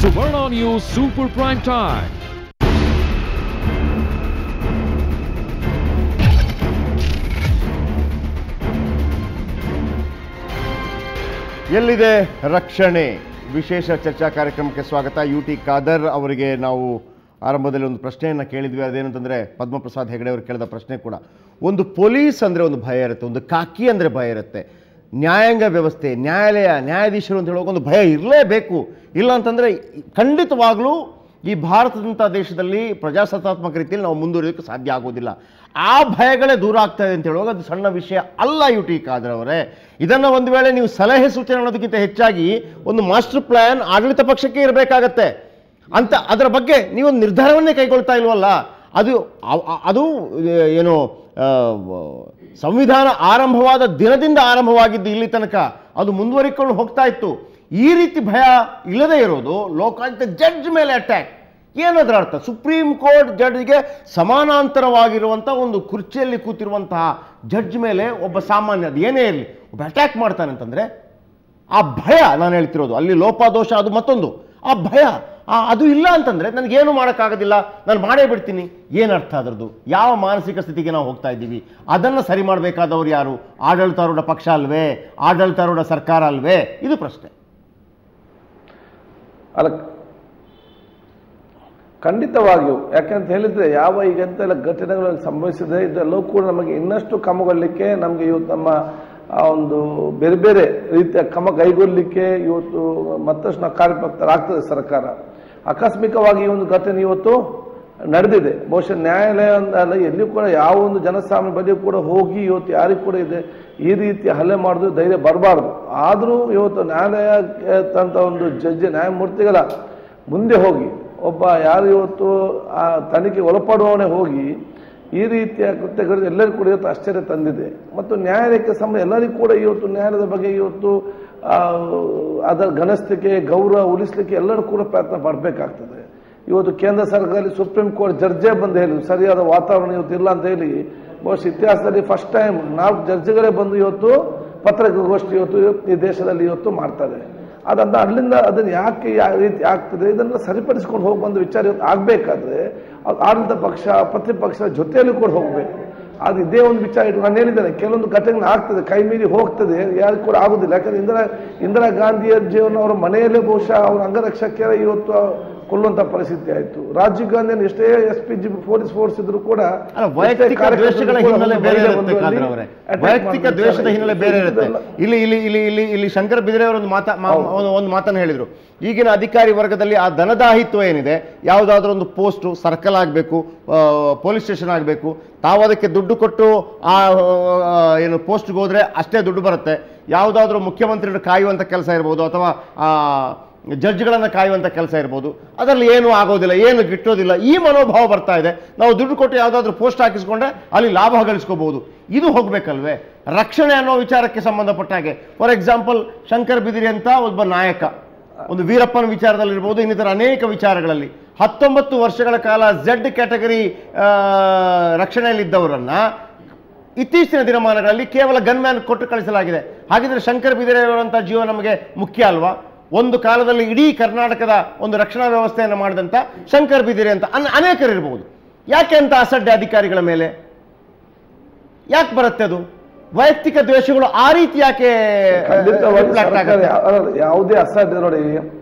Suvarna News Super Prime Time. ಎಲ್ಲಿದೆ ರಕ್ಷಣೆ ವಿಶೇಷ ಚರ್ಚಾ ಕಾರ್ಯಕ್ರಮಕ್ಕೆ ಸ್ವಾಗತ ಯು ಟಿ ಖಾದರ್ ಅವರಿಗೆ ನಾವು ಆರಂಭದಲ್ಲಿ ಒಂದು ಪ್ರಶ್ನೆಯನ್ನು ಕೇಳಿದ್ವಿ ಅದೇನಂತಂದರೆ ಪದ್ಮಪ್ರಸಾದ್ ಹೆಗಡೆ ಅವರು ಕೇಳಿದ ಪ್ರಶ್ನೆ ಕೂಡ ಒಂದು ಪೊಲೀಸ್ ಅಂದರೆ ಒಂದು ಭಯ ಇರುತ್ತೆ ಒಂದು ಕಾಕಿ ಅಂದರೆ ಭಯ ಇರುತ್ತೆ ನ್ಯಾಯಾಂಗ ವ್ಯವಸ್ಥೆ ನ್ಯಾಯಾಲಯ ನ್ಯಾಯಾಧೀಶರು ಅಂತ ಹೇಳುವಾಗ ಒಂದು ಭಯ ಇರಲೇಬೇಕು ಇಲ್ಲ ಅಂತಂದರೆ ಖಂಡಿತವಾಗಲೂ ಈ ಭಾರತದಂಥ ದೇಶದಲ್ಲಿ ಪ್ರಜಾಸತ್ತಾತ್ಮಕ ರೀತಿಯಲ್ಲಿ ನಾವು ಮುಂದುವರಿಯೋಕ್ಕೆ ಸಾಧ್ಯ ಆಗೋದಿಲ್ಲ ಆ ಭಯಗಳೇ ದೂರ ಆಗ್ತಾ ಇದೆ ಅಂತ ಹೇಳುವಾಗ ಅದು ಸಣ್ಣ ವಿಷಯ ಅಲ್ಲ ಯು ಟಿ ಖಾದರ್ ಅವರೇ ಇದನ್ನು ಒಂದು ವೇಳೆ ನೀವು ಸಲಹೆ ಸೂಚನೆ ಅನ್ನೋದಕ್ಕಿಂತ ಹೆಚ್ಚಾಗಿ ಒಂದು ಮಾಸ್ಟರ್ ಪ್ಲಾನ್ ಆಡಳಿತ ಪಕ್ಷಕ್ಕೆ ಇರಬೇಕಾಗತ್ತೆ ಅಂತ ಅದರ ಬಗ್ಗೆ ನೀವೊಂದು ನಿರ್ಧಾರವನ್ನೇ ಕೈಗೊಳ್ತಾ ಇಲ್ವಲ್ಲ ಅದು ಅ- ಅ- ಅದು ಏ- ಏನು ಆ, ವ- ಸಂವಿಧಾನ ಆರಂಭವಾದ ದಿನದಿಂದ ಆರಂಭವಾಗಿದ್ದು ಇಲ್ಲಿ ತನಕ ಅದು ಮುಂದುವರಿಕೊಂಡು ಹೋಗ್ತಾ ಇತ್ತು ಈ ರೀತಿ ಭಯ ಇಲ್ಲದೆ ಇರೋದು ಲೋಕಾಯುಕ್ತ ಜಡ್ಜ್ ಮೇಲೆ ಅಟ್ಯಾಕ್ ಏನದರ ಅರ್ಥ ಸುಪ್ರೀಂ ಕೋರ್ಟ್ ಜಡ್ಜ್ಗೆ ಸಮಾನಾಂತರವಾಗಿರುವಂಥ ಒಂದು ಕುರ್ಚಿಯಲ್ಲಿ ಕೂತಿರುವಂತಹ ಜಡ್ಜ್ ಮೇಲೆ ಒಬ್ಬ ಸಾಮಾನ್ಯ ಅದು ಏನೇ ಇರಲಿ ಒಬ್ಬ ಅಟ್ಯಾಕ್ ಮಾಡ್ತಾನೆ ಅಂತಂದರೆ ಆ ಭಯ ನಾನು ಹೇಳ್ತಿರೋದು ಅಲ್ಲಿ ಲೋಪದೋಷ ಅದು ಮತ್ತೊಂದು ಆ ಭಯ ಆ ಅದು ಇಲ್ಲ ಅಂತಂದ್ರೆ ನನಗೇನು ಮಾಡೋಕ್ಕಾಗೋದಿಲ್ಲ ನಾನು ಮಾಡೇ ಬಿಡ್ತೀನಿ ಏನು ಅರ್ಥ ಅದರದ್ದು ಯಾವ ಮಾನಸಿಕ ಸ್ಥಿತಿಗೆ ನಾವು ಹೋಗ್ತಾ ಇದ್ದೀವಿ ಅದನ್ನು ಸರಿ ಮಾಡಬೇಕಾದವರು ಯಾರು ಆಡಳಿತಾರೂಢ ಪಕ್ಷ ಅಲ್ವೇ ಆಡಳಿತಾರೂಢ ಸರ್ಕಾರ ಅಲ್ವೇ ಇದು ಪ್ರಶ್ನೆ ಅಲ್ಲ ಖಂಡಿತವಾಗಿಯೂ ಯಾಕಂತ ಹೇಳಿದ್ರೆ ಯಾವ ಈಗ ಎಂತೆಲ್ಲ ಘಟನೆಗಳು ಸಂಭವಿಸಿದೆ ಇದೆಲ್ಲವೂ ಕೂಡ ನಮಗೆ ಇನ್ನಷ್ಟು ಕ್ರಮಗೊಳ್ಳಲಿಕ್ಕೆ ನಮಗೆ ಇವತ್ತು ನಮ್ಮ ಆ ಒಂದು ಬೇರೆ ಬೇರೆ ರೀತಿಯ ಕ್ರಮ ಕೈಗೊಳ್ಳಲಿಕ್ಕೆ ಇವತ್ತು ಮತ್ತಷ್ಟು ನಾವು ಕಾರ್ಯಪ್ರಕ್ತರಾಗ್ತದೆ ಸರ್ಕಾರ ಆಕಸ್ಮಿಕವಾಗಿ ಈ ಒಂದು ಘಟನೆ ಇವತ್ತು ನಡೆದಿದೆ ಬಹುಶಃ ನ್ಯಾಯಾಲಯ ಅಲ್ಲ ಎಲ್ಲಿಯೂ ಕೂಡ ಯಾವ ಒಂದು ಜನಸಾಮಾನ್ಯ ಬಳಿಯೂ ಕೂಡ ಹೋಗಿ ಇವತ್ತು ಯಾರಿಗೂ ಕೂಡ ಇದೆ ಈ ರೀತಿ ಹಲ್ಲೆ ಮಾಡೋದು ಧೈರ್ಯ ಬರಬಾರ್ದು ಆದರೂ ಇವತ್ತು ನ್ಯಾಯಾಲಯ ತಂತ ಒಂದು ಜಡ್ಜ್ ನ್ಯಾಯಮೂರ್ತಿಗಳ ಮುಂದೆ ಹೋಗಿ ಒಬ್ಬ ಯಾರು ಇವತ್ತು ಆ ತನಿಖೆ ಒಳಪಡುವವನೇ ಹೋಗಿ ಈ ರೀತಿಯ ಕೃತ್ಯಗಳು ಎಲ್ಲರಿಗೂ ಕೂಡ ಇವತ್ತು ಆಶ್ಚರ್ಯ ತಂದಿದೆ ಮತ್ತು ನ್ಯಾಯಾಲಯಕ್ಕೆ ಸಂಬಂಧ ಎಲ್ಲರಿಗೂ ಕೂಡ ಇವತ್ತು ನ್ಯಾಯಾಲಯದ ಬಗ್ಗೆ ಇವತ್ತು ಆ, ಅದರ ಘನಸ್ಥಿಕೆ ಗೌರವ ಉಳಿಸ್ಲಿಕ್ಕೆ ಎಲ್ಲರೂ ಕೂಡ ಪ್ರಯತ್ನ ಪಡಬೇಕಾಗ್ತದೆ ಇವತ್ತು ಕೇಂದ್ರ ಸರ್ಕಾರದಲ್ಲಿ ಸುಪ್ರೀಂ ಕೋರ್ಟ್ ಜಡ್ಜೇ ಬಂದು ಹೇಳಿ ಸರಿಯಾದ ವಾತಾವರಣ ಇವತ್ತು ಇಲ್ಲ ಅಂತ ಹೇಳಿ ಬಹುಶಃ ಇತಿಹಾಸದಲ್ಲಿ ಫಸ್ಟ್ ಟೈಮ್ ನಾಲ್ಕು ಜಡ್ಜ್ಗಳೇ ಬಂದು ಇವತ್ತು ಪತ್ರಿಕಾಗೋಷ್ಠಿ ಇವತ್ತು ಈ ದೇಶದಲ್ಲಿ ಇವತ್ತು ಮಾಡ್ತಾರೆ ಅದಂತ ಅಲ್ಲಿಂದ ಅದನ್ನು ಯಾಕೆ ಯಾವ ರೀತಿ ಆಗ್ತದೆ ಇದನ್ನು ಸರಿಪಡಿಸ್ಕೊಂಡು ಹೋಗಿ ಬಂದು ವಿಚಾರ ಇವತ್ತು ಆಗಬೇಕಾದ್ರೆ ಅದು ಆಡಳಿತ ಪಕ್ಷ ಪ್ರತಿಪಕ್ಷ ಜೊತೆಯಲ್ಲೂ ಕೂಡ ಹೋಗಬೇಕು ಅದು ಇದೇ ಒಂದು ವಿಚಾರ ಇಟ್ಟು ನಾನು ಹೇಳಿದ್ದೇನೆ ಕೆಲವೊಂದು ಘಟನೆ ಆಗ್ತದೆ ಕೈ ಮೀರಿ ಹೋಗ್ತದೆ ಯಾರು ಕೂಡ ಆಗುದಿಲ್ಲ ಯಾಕಂದ್ರೆ ಇಂದಿರಾ ಇಂದಿರಾ ಗಾಂಧಿಯ ಜೀವನ ಅವರ ಮನೆಯಲ್ಲೇ ಬಹುಶಃ ಅವರ ಅಂಗರಕ್ಷಕರ ಇವತ್ತು ಕೊಲ್ಲುವಂತ ಪರಿಸ್ಥಿತಿ ಆಯಿತು ರಾಜೀವ್ ಗಾಂಧಿಯನ್ನು ಎಷ್ಟೇ S P G police force ಇದ್ರು ಕೂಡ ಅಲ್ಲ ವೈಯಕ್ತಿಕ ಎಷ್ಟೇ ದ್ವೇಷಗಳ ಕಾರ್ಯಕರ್ತರು ಕೂಡ ಹಿನ್ನೆಲೆ ಒಂದು ಬೇರೆ ಮಹಿಳೆ ಇರುತ್ತೆ ಬಂದು ಅಲ್ಲಿ ಖಾದರ್ ಅವರೇ attack ವೈಯಕ್ತಿಕ ಮಾಡಿದ ದ್ವೇಷದ ವಿಚಾರ ಹಿನ್ನೆಲೆ ಬೇರೆ ಇರುತ್ತೆ ಇದೆಲ್ಲ- ಇಲ್ಲಿ ಇಲ್ಲಿ ಇಲ್ಲಿ ಇಲ್ಲಿ ಇಲ್ಲಿ ಶಂಕರ ಬಿದ್ರೆ ಅವರು ಒಂದು ಮಾತಾ ಮಾ- ಹೌದು. ಒಂದು- ಒಂದು ಮಾತನ್ನು ಹೇಳಿದರು ಈಗಿನ ಅಧಿಕಾರಿ ವರ್ಗದಲ್ಲಿ ಆ ಧನದಾಹಿತ್ವ ಏನಿದೆ ಯಾವುದಾದ್ರೂ ಒಂದು ಪೋಸ್ಟು ಸರ್ಕಲ್ ಆಗಬೇಕು ಪೊಲೀಸ್ ಸ್ಟೇಷನ್ ಆಗಬೇಕು ತಾವು ಅದಕ್ಕೆ ದುಡ್ಡು ಕೊಟ್ಟು ಆ ಆ, ಏನು ಪೋಸ್ಟ್ಗೆ ಹೋದ್ರೆ ಅಷ್ಟೇ ದುಡ್ಡು ಬರುತ್ತೆ ಯಾವುದಾದ್ರೂ ಮುಖ್ಯಮಂತ್ರಿಗಳು ಕಾಯುವಂಥ ಕೆಲಸ ಇರ್ಬೋದು ಅಥವಾ ಆ, ಜಡ್ಜ್ಗಳನ್ನು ಕಾಯುವಂಥ ಕೆಲಸ ಇರ್ಬೋದು ಅದರಲ್ಲಿ ಏನು ಆಗೋದಿಲ್ಲ ಏನು ಗಿಟ್ಟೋದಿಲ್ಲ ಈ ಮನೋಭಾವ ಬರ್ತಾ ಇದೆ ನಾವು ದುಡ್ಡು ಕೊಟ್ಟು ಯಾವುದಾದ್ರೂ ಪೋಸ್ಟ್ ಹಾಕಿಸ್ಕೊಂಡ್ರೆ ಅಲ್ಲಿ ಲಾಭ ಗಳಿಸ್ಕೋಬಹುದು ಇದು ಹೋಗ್ಬೇಕಲ್ವೇ ರಕ್ಷಣೆ ಅನ್ನೋ ವಿಚಾರಕ್ಕೆ ಸಂಬಂಧಪಟ್ಟ ಹಾಗೆ ಫಾರ್ ಎಕ್ಸಾಂಪಲ್ ಶಂಕರ್ ಬಿದಿರಿ ಅಂತ ಒಬ್ಬ ನಾಯಕ ಒಂದು ವೀರಪ್ಪನ ವಿಚಾರದಲ್ಲಿರ್ಬೋದು ಇನ್ನಿತರ ಅನೇಕ ವಿಚಾರಗಳಲ್ಲಿ ಹತ್ತೊಂಬತ್ತು ವರ್ಷಗಳ ಕಾಲ ಝೆಡ್ ಕ್ಯಾಟಗರಿ ರಕ್ಷಣೆಯಲ್ಲಿದ್ದವರನ್ನ ಇತ್ತೀಚಿನ ದಿನಮಾನಗಳಲ್ಲಿ ಕೇವಲ ಗನ್ಮ್ಯಾನ್ ಕೊಟ್ಟು ಕಳಿಸಲಾಗಿದೆ ಹಾಗಿದ್ರೆ ಶಂಕರ್ ಬಿದಿರೆಯವರಂಥ ಜೀವ ನಮಗೆ ಮುಖ್ಯ ಅಲ್ವಾ ಒಂದು ಕಾಲದಲ್ಲಿ ಇಡೀ ಕರ್ನಾಟಕದ ಒಂದು ರಕ್ಷಣಾ ವ್ಯವಸ್ಥೆಯನ್ನು ಮಾಡಿದಂಥ ಶಂಕರ್ ಬಿದಿರೆ ಅಂತ ಅನ್ ಅನೇಕರಿರ್ಬೋದು ಯಾಕೆ ಅಂತ ಅಸಡ್ಡೆ ಅಧಿಕಾರಿಗಳ ಮೇಲೆ ಯಾಕೆ ಬರುತ್ತೆ ಅದು ವೈಯಕ್ತಿಕ ದ್ವೇಷಗಳು ಆ ರೀತಿ ಯಾಕೆ ಖಂಡಿತವಾಗಿ reflect ಸರ್ಕಾರ ಆಗುತ್ತೆ? ಯಾ- ಅಲ್ಲ, ಯಾವುದೇ ಅಸಾಧ್ಯ ನೋಡಿ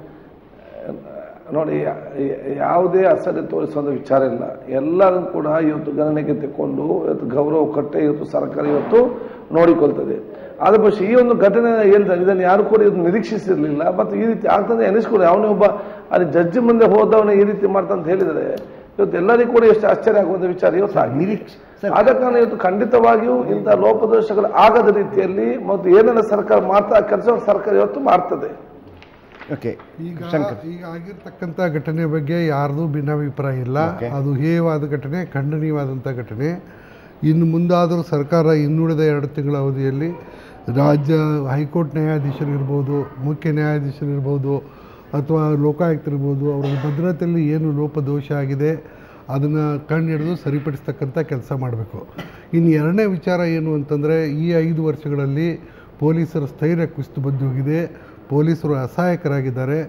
ನೋಡಿ ಯಾ- ಯಾವುದೇ ಅಸಾಧ್ಯ ತೋರಿಸುವಂತ ವಿಚಾರ ಇಲ್ಲ ಎಲ್ಲರೂ ಕೂಡ ಇವತ್ತು ಗಣನೆಗೆ ತೆಕ್ಕೊಂಡು ಇವತ್ತು ಗೌರವ ಕಟ್ಟೆ ಇವತ್ತು ಸರ್ಕಾರ ಇವತ್ತು ನೋಡಿಕೊಳ್ತದೆ ಆದ್ರೆ ಬಹುಶಃ ಈ ಒಂದು ಘಟನೆ ಹೇಳಿದ್ರೆ ಇದನ್ನು ಯಾರು ಕೂಡ ಇದು ನಿರೀಕ್ಷಿಸಿರ್ಲಿಲ್ಲ ಮತ್ತು ಈ ರೀತಿ ಆಗ್ತದೆ ಎನಿಸ್ಕೊಂಡು ಅವನೇ ಒಬ್ಬ ಅಲ್ಲಿ ಜಡ್ಜ್ ಮುಂದೆ ಹೋದವನೇ ಈ ರೀತಿ ಮಾಡ್ತಾ ಅಂತ ಹೇಳಿದರೆ ಇವತ್ತು ಎಲ್ಲರಿಗೂ ಕೂಡ ಎಷ್ಟು ಆಶ್ಚರ್ಯ ಆಗುವಂತ ವಿಚಾರ ಇವತ್ತು ಆಗಿದೆ. ನಿರೀಕ್ಷೆ ಸರ್, ಆದ ಕಾರಣ ಇವತ್ತು ಖಂಡಿತವಾಗಿಯೂ ಇಂಥ ಲೋಪದೋಷಗಳು ಆಗದ ರೀತಿಯಲ್ಲಿ ಮತ್ತು ಏನೆಲ್ಲ ಸರ್ಕಾರ ಮಾಡ್ತಾ ಕೆಲಸ ಸರ್ಕಾರ ಇವತ್ತು ಮಾಡ್ತದೆ ಓಕೆ ಈಗ ಶಂಕರ್ ಈಗ ಆಗಿರ್ತಕ್ಕಂಥ ಘಟನೆ ಬಗ್ಗೆ ಯಾರ್ದು ಭಿನ್ನಾಭಿಪ್ರಾಯ ಇಲ್ಲ Okay. ಅದು ಹೇಯವಾದ ಘಟನೆ ಖಂಡನೀಯವಾದಂಥ ಘಟನೆ ಇನ್ನು ಮುಂದಾದರೂ ಸರ್ಕಾರ ಇನ್ನುಳಿದ ಎರಡು ತಿಂಗಳ ಅವಧಿಯಲ್ಲಿ ರಾಜ್ಯ ಹೈಕೋರ್ಟ್ ನ್ಯಾಯಾಧೀಶರಿರ್ಬೋದು ಮುಖ್ಯ ನ್ಯಾಯಾಧೀಶರಿರ್ಬೋದು ಅಥವಾ ಲೋಕಾಯುಕ್ತರಿರ್ಬೋದು ಅವರ ಭದ್ರತೆಯಲ್ಲಿ ಏನು ಲೋಪದೋಷ ಆಗಿದೆ ಅದನ್ನು ಕಂಡುಹಿಡಿದು ಸರಿಪಡಿಸ್ತಕ್ಕಂಥ ಕೆಲಸ ಮಾಡಬೇಕು ಇನ್ನು ಎರಡನೇ ವಿಚಾರ ಏನು ಅಂತಂದರೆ ಈ ಐದು ವರ್ಷಗಳಲ್ಲಿ ಪೊಲೀಸರ ಸ್ಥೈರ್ಯ ಕುಸಿದು ಬಂದು ಹೋಗಿದೆ ಪೊಲೀಸರು ಅಸಹಾಯಕರಾಗಿದ್ದಾರೆ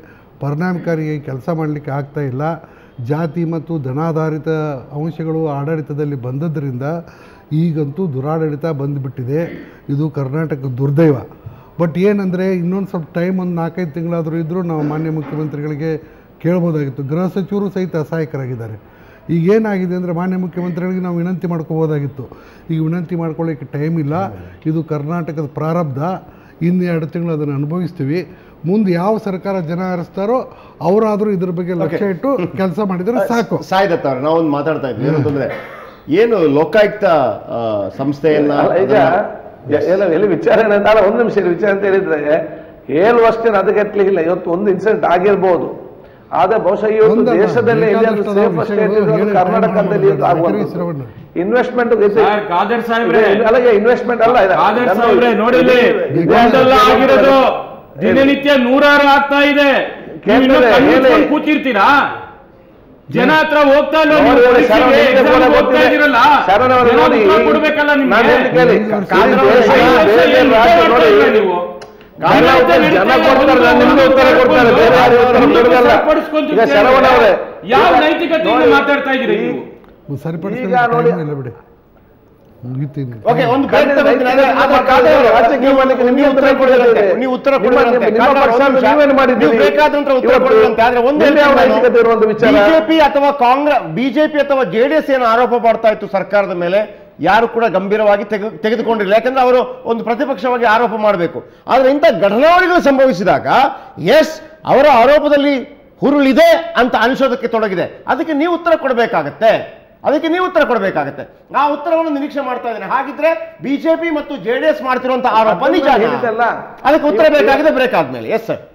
ಪರಿಣಾಮಕಾರಿಯಾಗಿ ಕೆಲಸ ಮಾಡಲಿಕ್ಕೆ ಆಗ್ತಾ ಇಲ್ಲ ಜಾತಿ ಮತ್ತು ಧನಾಧಾರಿತ ಅಂಶಗಳು ಆಡಳಿತದಲ್ಲಿ ಬಂದದ್ದರಿಂದ ಈಗಂತೂ ದುರಾಡಳಿತ ಬಂದುಬಿಟ್ಟಿದೆ ಇದು ಕರ್ನಾಟಕ ದುರ್ದೈವ ಬಟ್ ಏನಂದರೆ ಇನ್ನೊಂದು ಸ್ವಲ್ಪ ಟೈಮ್ ಒಂದು ನಾಲ್ಕೈದು ತಿಂಗಳಾದರೂ ಇದ್ದರೂ ನಾವು ಮಾನ್ಯ ಮುಖ್ಯಮಂತ್ರಿಗಳಿಗೆ ಕೇಳ್ಬೋದಾಗಿತ್ತು ಗೃಹ ಸಚಿವರು ಸಹಿತ ಅಸಹಾಯಕರಾಗಿದ್ದಾರೆ ಈಗ ಏನಾಗಿದೆ ಅಂದರೆ ಮಾನ್ಯ ಮುಖ್ಯಮಂತ್ರಿಗಳಿಗೆ ನಾವು ವಿನಂತಿ ಮಾಡ್ಕೋಬೋದಾಗಿತ್ತು ಈಗ ವಿನಂತಿ ಮಾಡ್ಕೊಳ್ಳಿಕ್ಕೆ ಟೈಮ್ ಇಲ್ಲ ಇದು ಕರ್ನಾಟಕದ ಪ್ರಾರಬ್ಧ ಇನ್ನು ಎರಡು ತಿಂಗಳು ಅದನ್ನು ಅನುಭವಿಸ್ತೀವಿ ಮುಂದೆ ಯಾವ ಸರ್ಕಾರ ಜನ ಹರಿಸ್ತಾರೋ ಅವರಾದರೂ ಇದ್ರ ಬಗ್ಗೆ ಲಕ್ಷ್ಯ ಇಟ್ಟು ಕೆಲಸ ಮಾಡಿದರೆ ಸಾಕು ಸಾಯ್ದತ್ತ ಅವ್ರೆ ನಾವೊಂದು ಮಾತಾಡ್ತಾ ಇದ್ವಿ ಏನಂತಂದ್ರೆ ಏನು ಲೋಕಾಯುಕ್ತ ಆ, ಸಂಸ್ಥೆಯನ್ನ ಅಲ್ಲ, ಈಗ ಎ- ಎಲ್ಲ ಎಲ್ಲಿ ವಿಚಾರ ಏನಂತ ಅಲ್ಲ ಒಂದು ನಿಮಿಷ ಇಲ್ಲಿ ವಿಚಾರ ಅಂತ ಹೇಳಿದ್ರೆ ಹೇಳುವಷ್ಟೇನು ಅದಕ್ಕೆಟ್ಲಿಲ್ಲ ಇವತ್ತು ಒಂದು ಇನ್ಸಿಡೆಂಟ್ ಆಗಿರ್ಬೋದು ಆದ್ರೆ ಬಹುಶಃ ಇವತ್ತು ಒಂದಲ್ಲ, ದೇಶದಲ್ಲಿ ಎಲ್ಲಿಯಾದ್ರೂ ಬೇಕಾದಷ್ಟು ಸೇಫ್ ವಿಷಯಗಳು ಸ್ಟೇಟ್ ಇರೋದು ಹೇಳಿ ಕರ್ನಾಟಕದಲ್ಲಿ time ಆಗುವಂಥದ್ದು ಶ್ರವಣ. ಇನ್ವೆಸ್ಟ್ಮೆಂಟ್ ಸರ್, ಖಾದರ್ ಸಾಹೇಬ್ರೆ ಅಲ್ಲ ಇನ್ವೆಸ್ಟ್ಮೆಂಟ್ ಅಲ್ಲ ಇದು. ಆದರ್ಶ ಜನರು- ಸಾಹೇಬ್ರೆ ನೋಡಿಲಿ ಇದು- ಒಂದಲ್ಲ ಆಗಿರೋದು ದಿನನಿತ್ಯ ನೂರಾರು ಆಗ್ತಾ ಇದೆ ನೀವು ಇನ್ನೂ ಕೇಳ್ತಾರೆ, ಕಣ್ಣು ಹೇಳಿ. ಮುಚ್ಕೊಂಡು ಕೂತಿರ್ತೀರಾ ಜನ ಹತ್ರ ಹೋಗ್ತಾ ಇಲ್ಲ ನೋಡಿ, ನೀವು ನೋಡಿ, ಪರೀಕ್ಷೆಗೆ, ಶರಣ ನಿಮ್ಗೆ exam ಕೂಡ ಹೋಗ್ತಾ ಗೊತ್ತಿದೆ. ಇದೀರಲ್ಲ ಶರಣ ಅವರು ಜನ ನೋಡಿ, ಉತ್ತರ ಕೊಡ್ಬೇಕಲ್ಲ ನಾನು ನಿಮ್ಗೆ ಹೇಳ್ತೀನಿ ಕೇಳಿ. ಐದು ಕಾಂಗ್ರೆಸ್ ವರ್ಷ ದೇಶ, ಐದು ವರ್ಷ ಬೇರೆ ಏನು ರಾಜ್ಯ ಉತ್ತರ ನೋಡಿ, ಕೊಡ್ತಾ ಇಲ್ಲ ನೀವು ಜನ ಜನ ಕೊಡ್ತಾರೆ ನಾನು ನಿಮ್ಗೆ ಉತ್ತರ ಕೊಡ್ತಾರೆ ಬೇರೆ ಯಾರು ಉತ್ತರ ನಿಮ್ಗೆ ಕೊಡಲ್ಲ ಸರಿಪಡಿಸ್ಕೊಂತ ಈಗ ಶರವಣ ಅವರೇ ಯಾವ ಈಗ ನೈತಿಕತೆಯಿಂದ ನೋಡಿ, ಮಾತಾಡ್ತಾ ಇದೀರಿ ಈ- ನೀವು ಸರಿಪಡಿಸಲು ಈಗ ನೋಡಿ- time ಇಲ್ಲ ಬಿಡಿ ಮುಗಿತೀನಿ ಓಕೆ ಒಂದು ಖಂಡಿತ break ತಗೊಳ್ತೀನಿ. ರೈತರಿಗೆ ಆದ್ರೆ- ಆದ್ರೆ ನಮ್ಮ ಕಾದ್ರೆ ಅವರು ರಾಜ್ಯಕ್ಕೆ ಮಾಡ್ಲಿಕ್ಕೆ ನಿಮ್ಗೆ ನೀವು ಉತ್ತರ ಉತ್ತರ ಕೊಡೋದಂತೆ ಕೊಡೋದಂತೆ. ನೀವು ಉತ್ತರ ನಿಮ್ಮ- ಕೊಡೋದಂತೆ ನಿಮ್ಮ ಕಾದ್ರೆ ಅವರು ಪಕ್ಷ ಒಂದು ನಿಮಿಷ. ನೀವೇನು ಮಾಡಿದ್ದೀರಿ? ನೀವು ಬೇಕಾದ ನಂತರ ಉತ್ತರ ಇವತ್ತು ಕೊಡೋದಂತೆ ಆದ್ರೆ ಒಂದು ನಿಮ್ಗೆ ಯಾವ ನೈತಿಕತೆ ಇರುವಂತ ವಿಚಾರ? ಬಿಜೆಪಿ ಅಥವಾ ಕಾಂಗ್ರೆಸ್ ಬಿಜೆಪಿ ಅಥವಾ ಜೆಡಿಎಸ್ ಏನು ಆರೋಪ ಮಾಡ್ತಾ ಇತ್ತು ಸರ್ಕಾರದ ಮೇಲೆ ಯಾರು ಕೂಡ ಗಂಭೀರವಾಗಿ ತೆಗೆ- ತೆಗೆದುಕೊಂಡಿರಲಿಲ್ಲ ಯಾಕಂದ್ರೆ ಅವರು ಒಂದು ಪ್ರತಿಪಕ್ಷವಾಗಿ ಆರೋಪ ಮಾಡಬೇಕು ಆದ್ರೆ ಇಂಥ ಘಟನಾವಳಿಗಳು ಸಂಭವಿಸಿದಾಗ ಎಸ್ ಅವರ ಆರೋಪದಲ್ಲಿ ಹುರುಳಿದೆ ಅಂತ ಅನಿಸೋದಕ್ಕೆ ತೊಡಗಿದೆ ಅದಕ್ಕೆ ನೀವು ಉತ್ತರ ಕೊಡಬೇಕಾಗತ್ತೆ ಅದಕ್ಕೆ ನೀವು ಉತ್ತರ ಕೊಡಬೇಕಾಗತ್ತೆ ಆ ಉತ್ತರವನ್ನು ನಿರೀಕ್ಷೆ ಮಾಡ್ತಾ ಇದ್ದೇನೆ ಹಾಗಿದ್ರೆ ಬಿಜೆಪಿ ಮತ್ತು ಜೆಡಿಎಸ್ ಮಾಡ್ತಿರುವಂತಹ ಆರೋಪ ಅದನ್ನ ನಿಜ ಹೇಳಿದ್ದಲ್ಲ. ಅದಕ್ಕೆ ಉತ್ತರ ಬೇಕಾಗಿದೆ ಬ್ರೇಕ್ ಆದ್ಮೇಲೆ ಎಸ್ ಸರ್